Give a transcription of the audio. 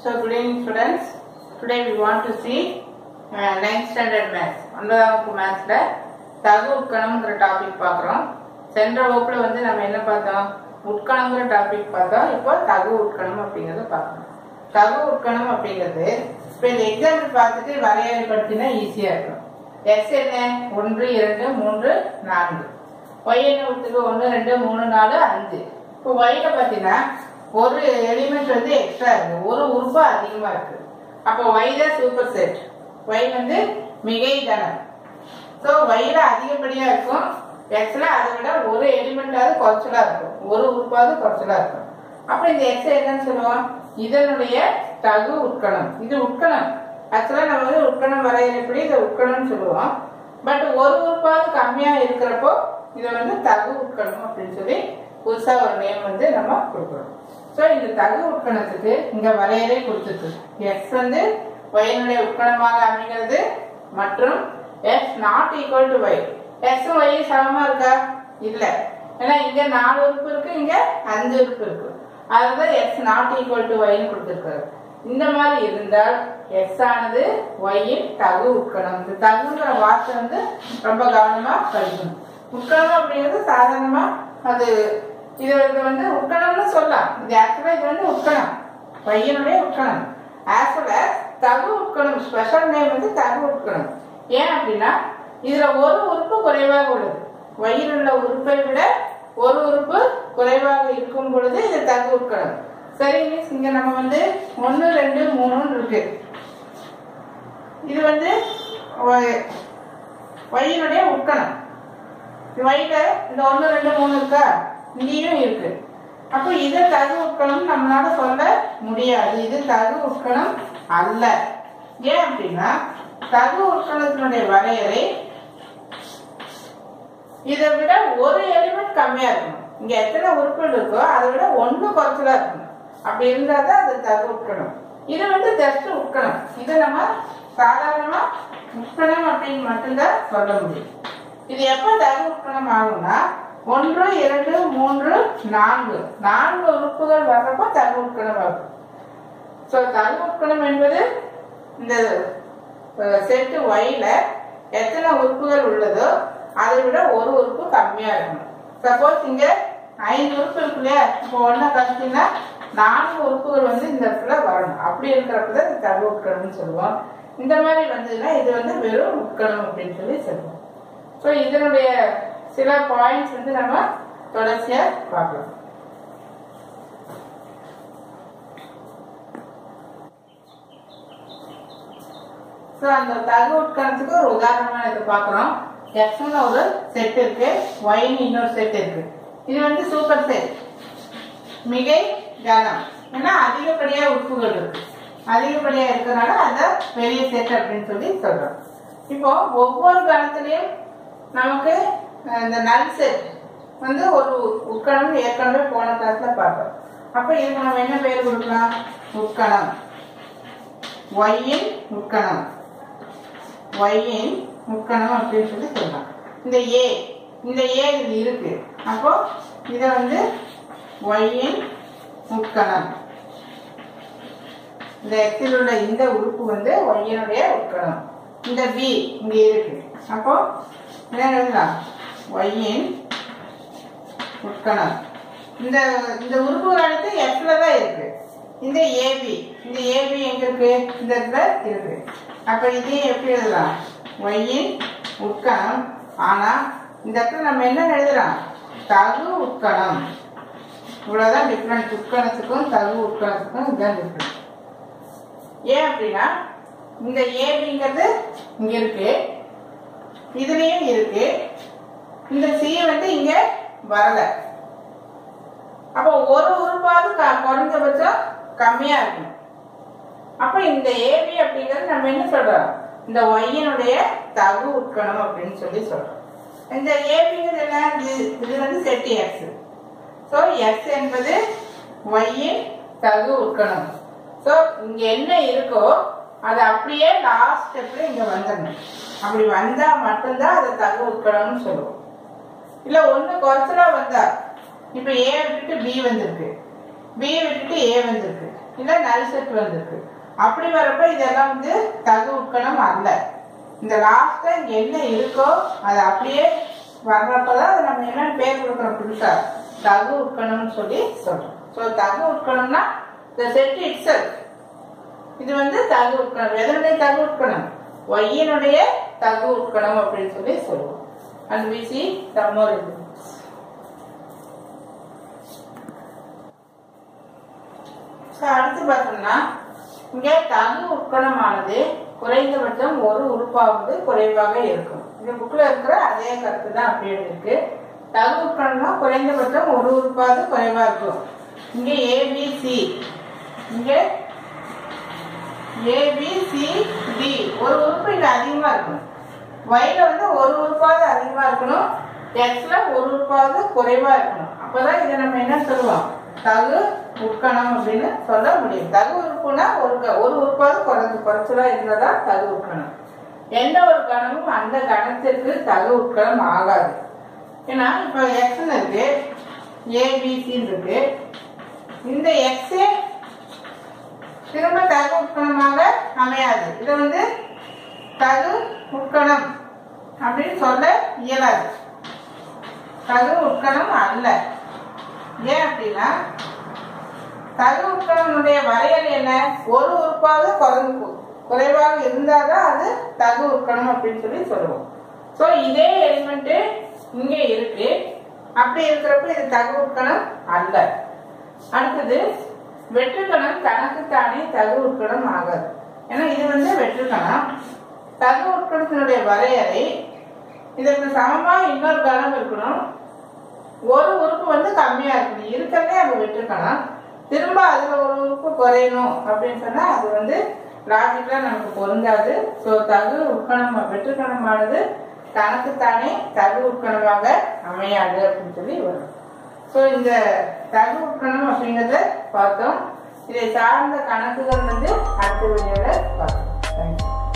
So good evening students. Today we want to see uh, 9th standard maths. ஒன்பதாம் வகுப்பு மேத்ஸ்ல தகு உட்கணம்ங்கிற topic பார்க்குறோம் சென்ற வகுப்புல வந்து நம்ம என்ன பார்த்தோம் உட்கணம்ங்கிற டாபிக் பார்த்தோம் இப்போ தகு உட்கணம் அப்படிங்கறத பார்க்கணும் தகு உட்கணம் அப்படிங்கிறது இப்போ இந்த எக்ஸாம்பிள் பார்த்துட்டு வரையறைப்படுத்தினா ஈஸியா இருக்கும் எக்ஸ் என்ன ஒன்று இரண்டு மூன்று நான்கு ஒய் என்ன கொடுத்துருக்கு ஒன்று ரெண்டு மூணு நாலு அஞ்சு இப்போ ஒய்ல பார்த்தீங்கன்னா ஒரு எலிமெண்ட் வந்து எக்ஸ்ட்ரா இருக்கு ஒரு உறுப்பு அதிகமா இருக்கு அப்போ ஒய் தான் சூப்பர் செட் ஒய் வந்து மிகை கணம் ஸோ ஒய்ல அதிகப்படியா இருக்கும் எக்ஸ்ல அதை விட ஒரு எலிமெண்டாவது குறைச்சலா இருக்கும் ஒரு உறுப்பாவது குறைச்சலா இருக்கும் அப்ப இந்த எக்ஸ் என்னன்னு சொல்லுவோம் இதனுடைய தகு உட்கணம் இது உட்கணம் ஆக்சுவலா நம்ம வந்து உட்கணம் வரையறைப்படி இதை உட்கணம்னு சொல்லுவோம் பட் ஒரு உறுப்பாவது கம்மியா இருக்கிறப்போ இதை வந்து தகு உட்கணம் அப்படின்னு சொல்லி புதுசா ஒரு நேம் வந்து நம்ம கொடுக்குறோம் ஸோ இந்த தகு உட்கணத்துக்கு இங்க வரையறை கொடுத்துருக்கு எக்ஸ் வந்து ஒயினுடைய உட்கணமாக அமைகிறது மற்றும் X not equal to Y X Y சமமா இருக்கா இல்ல ஏன்னா இங்க நாலு உறுப்பு இருக்கு இங்க அஞ்சு உறுப்பு இருக்கு அதுதான் எக்ஸ் நாட் ஈக்குவல் டு ஒய்னு கொடுத்துருக்காரு இந்த மாதிரி இருந்தால் எக்ஸ் ஆனது ஒய்யின் தகு உட்கணம் இந்த தகுங்கிற வார்த்தை வந்து ரொம்ப கவனமா படிக்கணும் உட்கணம் அப்படிங்கிறது சாதாரணமா அது இது இது வந்து உட்கணம்னு சொல்லலாம் இது ஆக்சுவலா இது வந்து உட்கணம் பையனுடைய உட்கணம் ஆஸ் வெல் as தகு உட்கணம் ஸ்பெஷல் நேம் வந்து தகு உட்கணம் ஏன் அப்படின்னா இதுல ஒரு உறுப்பு குறைவாக உள்ளது வயிறு உள்ள உறுப்பை விட ஒரு உறுப்பு குறைவாக இருக்கும் பொழுது இது தகு உட்கணம் சரி மிஸ் இங்க நம்ம வந்து ஒன்னு ரெண்டு மூணுன்னு இருக்கு இது வந்து வயிறுடைய உட்கணம் வயில இந்த ஒன்று ரெண்டு மூணு இருக்கா இங்கேயும் இருக்கு அப்போ இது தகு உட்கணம் நம்மளால சொல்ல முடியாது இது தகு உட்கணம் அல்ல ஏன் அப்படின்னா தகு உட்கணத்தினுடைய வரையறை இதை விட ஒரு எலிமெண்ட் கம்மியா இருக்கணும் இங்க எத்தனை உறுப்புகள் இருக்கோ அதை விட ஒண்ணு குறைச்சலா இருக்கணும் அப்படி இருந்தா தான் அது தகு உட்கணம் இது வந்து ஜஸ்ட் உட்கணம் இது நம்ம சாதாரணமா உட்கணம் அப்படின்னு மட்டும்தான் சொல்ல முடியும் இது எப்ப தகு உட்கணம் ஆகும்னா ஒன்று இரண்டு மூன்று நான்கு நான்கு உறுப்புகள் வர்றப்போ தகு உட்கணம் ஆகும் ஸோ தகு உட்கணம் என்பது இந்த செட்டு ஒயில எத்தனை உறுப்புகள் உள்ளதோ அதை விட ஒரு உறுப்பு கம்மியா இருக்கணும் சப்போஸ் இங்க ஐந்து உறுப்பு இருக்கு இல்லையா இப்போ ஒன்னா கழிச்சீங்கன்னா நான்கு உறுப்புகள் வந்து இந்த இடத்துல வரணும் அப்படி இருக்கிறப்ப தான் இது தகு உட்கணம்னு சொல்லுவோம் இந்த மாதிரி வந்ததுன்னா இது வந்து வெறும் உட்கணம் அப்படின்னு சொல்லி சொல்லுவோம் ஸோ இதனுடைய சில பாயிண்ட்ஸ் வந்து நம்ம தொடர்ச்சியா பார்க்கலாம் ஸோ அந்த தகு உட்கணத்துக்கு ஒரு உதாரணமா இது பார்க்குறோம் எக்ஸ்னு ஒரு செட் இருக்கு ஒய்னு இன்னொரு செட் இருக்கு இது வந்து சூப்பர் செட் மிகை கனம் ஏன்னா அதிகப்படியா உறுப்புகள் இருக்கு அதிகப்படியா இருக்கிறனால அதை பெரிய செட் அப்படின்னு சொல்லி சொல்றோம் இப்போ ஒவ்வொரு கணத்திலையும் நமக்கு இந்த நல் செட் வந்து ஒரு உட்கணம் ஏற்கனவே போன கிளாஸ்ல பார்த்தோம் அப்ப இதுக்கு நம்ம என்ன பேர் கொடுக்கலாம் உட்கணம் ஒய்யின் உட்கணம் ஒய்யின் உட்கணம் அப்படின்னு சொல்லி சொல்லலாம் இந்த ஏ இந்த ஏ இது இருக்கு அப்போ இதை வந்து ஒய்யின் உட்கணம் இந்த எக்ஸில் உள்ள இந்த உறுப்பு வந்து ஒய்யினுடைய உட்கணம் இந்த பி இங்க இருக்கு அப்போ என்ன எழுதலாம் ஒய்யின் உட்கணம் இந்த இந்த உறுப்புகள் அனைத்து எக்ஸ்ல தான் இருக்கு இந்த ஏபி இந்த ஏபி எங்க இருக்கு இந்த இடத்துல இருக்கு அப்ப இதையும் எப்படி எழுதலாம் ஒய்யின் உட்கணம் ஆனா இந்த இடத்துல நம்ம என்ன எழுதலாம் தகு உட்கணம் இவ்வளவுதான் டிஃப்ரெண்ட் உட்கணத்துக்கும் தகு உட்கணத்துக்கும் இதுதான் டிஃப்ரெண்ட் ஏன் அப்படின்னா இந்த ஏபிங்கிறது இங்க இருக்கு இதுலயும் இருக்கு இந்த சி வந்து இங்க வரல அப்போ ஒரு உறுப்பாவது குறைஞ்சபட்சம் கம்மியா இருக்கும் அப்ப இந்த ஏபி அப்படிங்கிறது நம்ம என்ன சொல்றோம் இந்த ஒய்யினுடைய தகு உட்கணம் அப்படின்னு சொல்லி சொல்றோம் இந்த ஏபிங்கிறது என்ன இது வந்து செட் எக்ஸ் ஸோ எக்ஸ் என்பது ஒய்யின் தகு உட்கணம் ஸோ இங்க என்ன இருக்கோ அது அப்படியே லாஸ்ட் ஸ்டெப்ல இங்க வந்துடணும் அப்படி வந்தா மட்டும்தான் அதை தகு உட்கணம்னு சொல்லுவோம் இல்ல ஒண்ணு குறைச்சலா வந்தா இப்ப ஏ விட்டுட்டு பி வந்திருக்கு பி விட்டுட்டு ஏ வந்திருக்கு இல்லை நல் செட் வந்திருக்கு அப்படி வரப்ப இதெல்லாம் வந்து தகு உட்கணம் அல்ல இந்த லாஸ்ட்ல இங்க என்ன இருக்கோ அது அப்படியே வர்றப்பதான் அதை நம்ம என்ன பேர் கொடுக்குறோம் புதுசா தகு உட்கணம்னு சொல்லி சொல்றோம் ஸோ தகு உட்கணம்னா இந்த செட் இட்ஸெல்ஃப் இது வந்து தகு உட்கணம் எதனுடைய தகு உட்கணம் ஒய்யினுடைய தகு உட்கணம் அப்படின்னு சொல்லி சொல்லுவோம் and we see some more so அடுத்து பார்த்தோம்னா இங்கே தகு உட்கணமானது குறைந்தபட்சம் ஒரு உறுப்பாவது குறைவாக இருக்கும் இந்த புக்கில் இருக்கிற அதே கருத்து தான் அப்படியே இருக்கு தகு உட்கணம்னா குறைந்தபட்சம் ஒரு உறுப்பாவது குறைவா இருக்கும் இங்கே ஏபிசி இங்கே ஏபிசிடி ஒரு உறுப்பு இங்க அதிகமா இருக்கணும் ஒய்ல வந்து ஒரு உறுப்பாவது அதிகமா இருக்கணும் எக்ஸ்ல ஒரு உறுப்பாவது குறைவா இருக்கணும் அப்பதான் இதை நம்ம என்ன சொல்லுவோம் தகு உட்கணம் அப்படின்னு சொல்ல முடியும் தகு உறுப்புனா ஒரு க- ஒரு உறுப்பாவது குறைஞ்சு குறைச்சலா இருந்ததா தகு உட்கணம் எந்த ஒரு கணமும் அந்த கணத்திற்கு தகு உட்கணம் ஆகாது ஏன்னா இப்போ எக்ஸ்னு இருக்கு ஏபிசின்னு இருக்கு இந்த எக்ஸே திரும்ப தகு உட்கணமாக அமையாது இது வந்து தகு உட்கணம் அப்படின்னு சொல்ல இயலாது தகு உட்கணம் அல்ல ஏன் அப்படின்னா தகு உட்கணனுடைய வரையறை என்ன ஒரு உறுப்பாவது குறைந்து குறைவாக இருந்தாதான் அது தகு உட்கணம் அப்படின்னு சொல்லி சொல்லுவோம் ஸோ இதே எலிமெண்ட் இங்கே இருக்கு அப்படி இருக்கிறப்ப இது தகு உட்கணம் அல்ல அடுத்தது வெற்றுக்கணம் தனக்குத்தானே தகு உட்கணம் ஆகாது ஏன்னா இது வந்து வெற்றுக்கணம் தகு உட்கணத்தினுடைய வரையறை இதற்கு சமமா இன்னொரு கணம் இருக்கணும் ஒரு உறுப்பு வந்து கம்மியா இருக்கணும் இருக்கிறதே அது வெற்றுக்கணம் திரும்ப அதுல ஒரு உறுப்பு குறையணும் அப்படின்னு சொன்னா அது வந்து லாஜிக்கலா நமக்கு பொருந்தாது ஸோ தகு உட்கணம் வெற்றுக்கணமானது தனக்குத்தானே தகு உட்கணமாக அமையாது அப்படின்னு சொல்லி வரும் ஸோ இந்த தகு உட்கணம் அப்படிங்கிறத பார்த்தோம் இதை சார்ந்த கணக்குகள் வந்து அடுத்த வீடியோவில் பார்க்கலாம் தேங்க்யூ